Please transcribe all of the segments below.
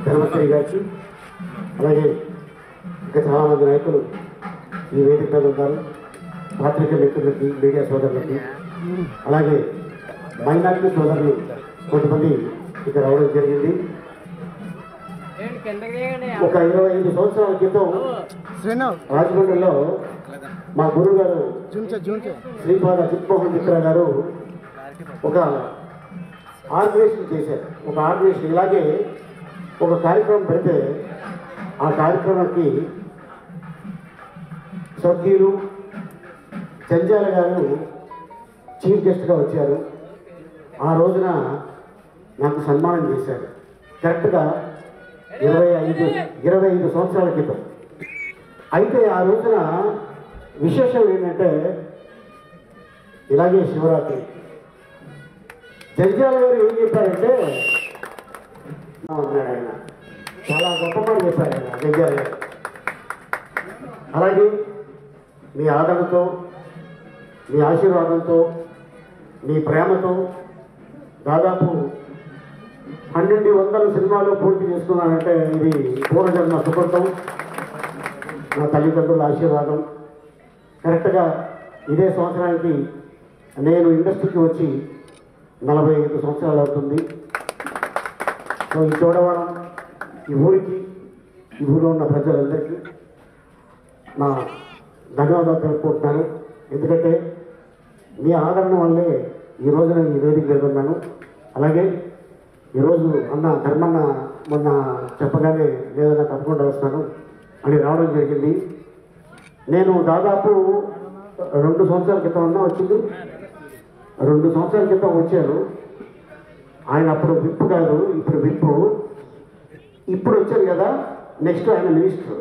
ధర్మశ్రీ గారికి అలాగే ఇంకా చాలామంది నాయకులు ఈ వేదిక మీద ఉన్నారు పాత్రిక మిత్రులకి మీడియా సోదరులకి అలాగే మైనార్టీ సోదరులు కొంతమంది ఇక్కడ రావడం జరిగింది ఒక ఇరవై ఐదు సంవత్సరాల క్రితం శ్రీను రాజమండ్రిలో మా గురువు గారు జూంచే జూంచే శ్రీపాద చిత్మోహన్ మిత్ర గారు ఒక ఆర్గనైజేషన్ చేశారు ఒక ఆర్గనైజేషన్ ఇలాగే ఒక కార్యక్రమం పెడితే ఆ కార్యక్రమానికి స్వర్గీయులు జంజాల గారు చీఫ్ గెస్ట్గా వచ్చారు ఆ రోజున నాకు సన్మానం చేశారు కరెక్ట్గా ఇరవై ఐదు ఇరవై ఐదు సంవత్సరాల క్రితం అయితే ఆ రోజున విశేషం ఏంటంటే ఇలాగే శివరాత్రి జడ్జాల గారు ఏం చెప్పారంటే ఆ, అన్నాడు ఆయన చాలా గొప్ప మాట చెప్పారు ఆయన జడ్జాల గారు అలాగే మీ ఆదరణతో మీ ఆశీర్వాదంతో మీ ప్రేమతో దాదాపు పన్నెండు వందల సినిమాలు పూర్తి చేసుకున్నానంటే ఇది పూర్వజన్మ సుకృతం నా తల్లిదండ్రుల ఆశీర్వాదం కరెక్ట్గా ఇదే సంవత్సరానికి నేను ఇండస్ట్రీకి వచ్చి నలభై ఐదు సంవత్సరాలు అవుతుంది సో ఈ చూడవరం ఈ ఊరికి ఈ ఊరిలో ఉన్న ప్రజలందరికీ నా ధన్యవాదాలు తెలుపుకుంటున్నాను ఎందుకంటే మీ ఆదరణ వల్లే ఈ రోజున ఈ వేదిక మీద ఉన్నాను అలాగే ఈరోజు అన్న ధర్మన్న మొన్న చెప్పగానే లేదన్నా తప్పకుండా వస్తాను అని రావడం జరిగింది నేను దాదాపు రెండు సంవత్సరాల క్రితం అన్నా వచ్చింది రెండు సంవత్సరాల క్రితం వచ్చాను ఆయన అప్పుడు విప్పు కాదు ఇప్పుడు విప్పు ఇప్పుడు వచ్చాను కదా నెక్స్ట్ ఆయన మినిస్టర్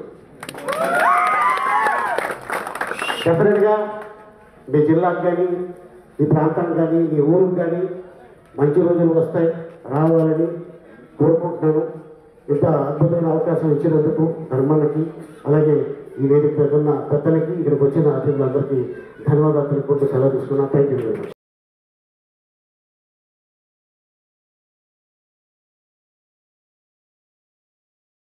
డెఫినెట్గా మీ జిల్లాకు కానీ మీ ప్రాంతానికి కానీ మీ ఊరికి కానీ మంచి రోజులు వస్తాయి రావాలని కోరుకుంటున్నాను ఇంత అద్భుతమైన అవకాశం ఇచ్చినందుకు ధర్మానికి అలాగే ఈ వేదిక మీద ఉన్న పెద్దలకి ఇక్కడికి వచ్చిన అతిథులందరికీ ధన్యవాదాలు తెలుపుకుంటూ సెలవు తీసుకున్నా థ్యాంక్ యూ వెరీ మచ్